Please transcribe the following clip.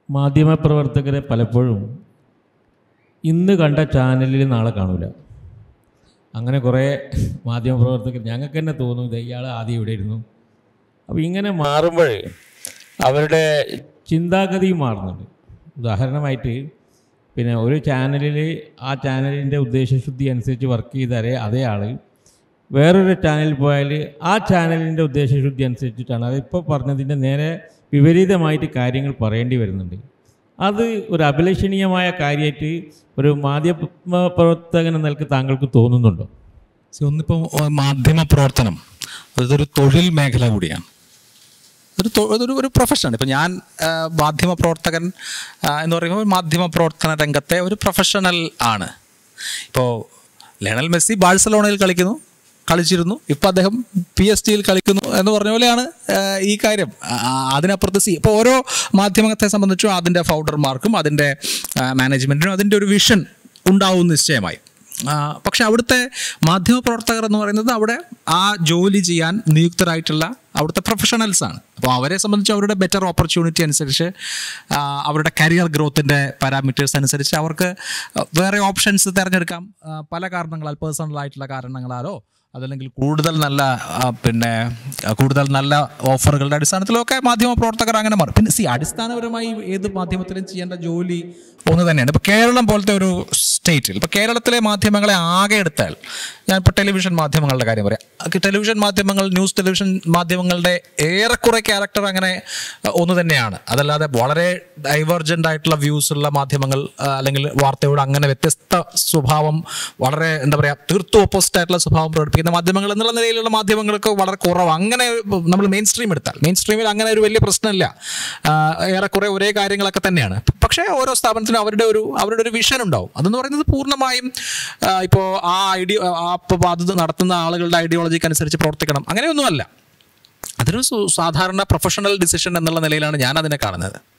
മാധ്യമപ്രവർത്തകരെ പലപ്പോഴും ഇന്ന് കണ്ട ചാനലിൽ നാളെ കാണൂല അങ്ങനെ കുറേ മാധ്യമപ്രവർത്തകർ ഞങ്ങൾക്ക് തന്നെ തോന്നും ഇത് ഇയാൾ ആദ്യം ഇവിടെ ഇരുന്നു അപ്പോൾ ഇങ്ങനെ മാറുമ്പോൾ അവരുടെ ചിന്താഗതി മാറുന്നുണ്ട് ഉദാഹരണമായിട്ട് പിന്നെ ഒരു ചാനലിൽ ആ ചാനലിൻ്റെ ഉദ്ദേശശുദ്ധി അനുസരിച്ച് വർക്ക് ചെയ്താലേ അതേ ആൾ വേറൊരു ചാനലിൽ പോയാൽ ആ ചാനലിൻ്റെ ഉദ്ദേശശുദ്ധി അനുസരിച്ചിട്ടാണ് അതിപ്പോൾ പറഞ്ഞതിൻ്റെ നേരെ വിപരീതമായിട്ട് കാര്യങ്ങൾ പറയേണ്ടി വരുന്നുണ്ട് അത് ഒരു അഭിലഷണീയമായ കാര്യമായിട്ട് ഒരു മാധ്യമ പ്രവർത്തകൻ എന്ന നിലക്ക് താങ്കൾക്ക് തോന്നുന്നുണ്ടോ സി, ഒന്നിപ്പോൾ ഏഹ്, മാധ്യമ പ്രവർത്തനം അതൊരു തൊഴിൽ മേഖല കൂടിയാണ് ഒരു തൊ- അതൊരു ഒരു പ്രൊഫഷനാണ് ഇപ്പം ഞാൻ ഏഹ്, മാധ്യമ പ്രവർത്തകൻ ആ, എന്ന് പറയുമ്പോൾ മാധ്യമ പ്രവർത്തന രംഗത്തെ ഒരു പ്രൊഫഷണൽ ആണ് ഇപ്പോൾ ലയണൽ മെസ്സി ബാഴ്സലോണയിൽ കളിക്കുന്നു കളിച്ചിരുന്നു ഇപ്പം അദ്ദേഹം പി എസ് ടിയിൽ കളിക്കുന്നു എന്ന് പറഞ്ഞ പോലെയാണ് ഏഹ്, ഈ കാര്യം ആ, അതിനപ്പുറത്ത് സി ഇപ്പോൾ ഓരോ മാധ്യമത്തെ സംബന്ധിച്ചും അതിൻ്റെ ഫൗണ്ടർമാർക്കും അതിൻ്റെ മാനേജ്മെൻറ്റിനും അതിൻ്റെ ഒരു വിഷൻ ഉണ്ടാവും നിശ്ചയമായി ആ, പക്ഷെ അവിടുത്തെ മാധ്യമപ്രവർത്തകർ എന്ന് പറയുന്നത് അവിടെ ആ ജോലി ചെയ്യാൻ നിയുക്തരായിട്ടുള്ള അവിടുത്തെ പ്രൊഫഷണൽസ് ആണ് അപ്പോൾ അവരെ സംബന്ധിച്ച് അവരുടെ ബെറ്റർ ഓപ്പർച്യൂണിറ്റി അനുസരിച്ച് ആ, അവരുടെ കരിയർ ഗ്രോത്തിൻ്റെ പാരാമീറ്റേഴ്സ് അനുസരിച്ച് അവർക്ക് വേറെ ഓപ്ഷൻസ് തിരഞ്ഞെടുക്കാം ആ, പല കാരണങ്ങളാൽ പേഴ്സണൽ ആയിട്ടുള്ള കാരണങ്ങളാലോ അതല്ലെങ്കിൽ കൂടുതൽ നല്ല ആ, പിന്നെ ആ, കൂടുതൽ നല്ല ഓഫറുകളുടെ അടിസ്ഥാനത്തിലൊക്കെ മാധ്യമ പ്രവർത്തകർ അങ്ങനെ മാറും പിന്നെ സി അടിസ്ഥാനപരമായി ഏത് മാധ്യമത്തിലും ചെയ്യേണ്ട ജോലി ഒന്ന് തന്നെയാണ് ഇപ്പോൾ കേരളം പോലത്തെ ഒരു സ്റ്റേറ്റിൽ ഇപ്പോൾ കേരളത്തിലെ മാധ്യമങ്ങളെ ആകെ എടുത്താൽ ഞാൻ ഇപ്പോൾ ടെലിവിഷൻ മാധ്യമങ്ങളുടെ കാര്യം പറയാം ആ ടെലിവിഷൻ മാധ്യമങ്ങൾ ന്യൂസ് ടെലിവിഷൻ മാധ്യമങ്ങളുടെ ഏറെക്കുറെ ക്യാരക്ടർ അങ്ങനെ ആ, ഒന്ന് തന്നെയാണ് അതല്ലാതെ വളരെ ഡൈവേർജൻ്റ് ആയിട്ടുള്ള വ്യൂസ് ഉള്ള മാധ്യമങ്ങൾ ആ, അല്ലെങ്കിൽ വാർത്തയോട് അങ്ങനെ വ്യത്യസ്ത സ്വഭാവം വളരെ എന്താ പറയുക തീർത്തും ഓപ്പോസിറ്റ് ആയിട്ടുള്ള സ്വഭാവം പ്രകടിപ്പിക്കുന്ന മാധ്യമങ്ങൾ എന്നുള്ള നിലയിലുള്ള മാധ്യമങ്ങൾക്ക് വളരെ കുറവ് അങ്ങനെ നമ്മൾ മെയിൻ സ്ട്രീം എടുത്താൽ മെയിൻ സ്ട്രീമിൽ അങ്ങനെ ഒരു വലിയ പ്രശ്നമില്ല ആ, ഏറെക്കുറെ ഒരേ കാര്യങ്ങളൊക്കെ തന്നെയാണ് പക്ഷേ ഓരോ സ്ഥാപനത്തിനും അവരുടെ ഒരു അവരുടെ ഒരു വിഷൻ ഉണ്ടാവും അതെന്ന് പറയുന്നത് പൂർണ്ണമായും ഇപ്പോൾ ആ ഐഡിയ ആ ഇപ്പോൾ അത് നടത്തുന്ന ആളുകളുടെ ഐഡിയോളജിക്ക് അനുസരിച്ച് പ്രവർത്തിക്കണം അങ്ങനെയൊന്നുമല്ല അതൊരു സു- സാധാരണ പ്രൊഫഷണൽ ഡിസിഷൻ എന്നുള്ള നിലയിലാണ് ഞാൻ അതിനെ കാണുന്നത്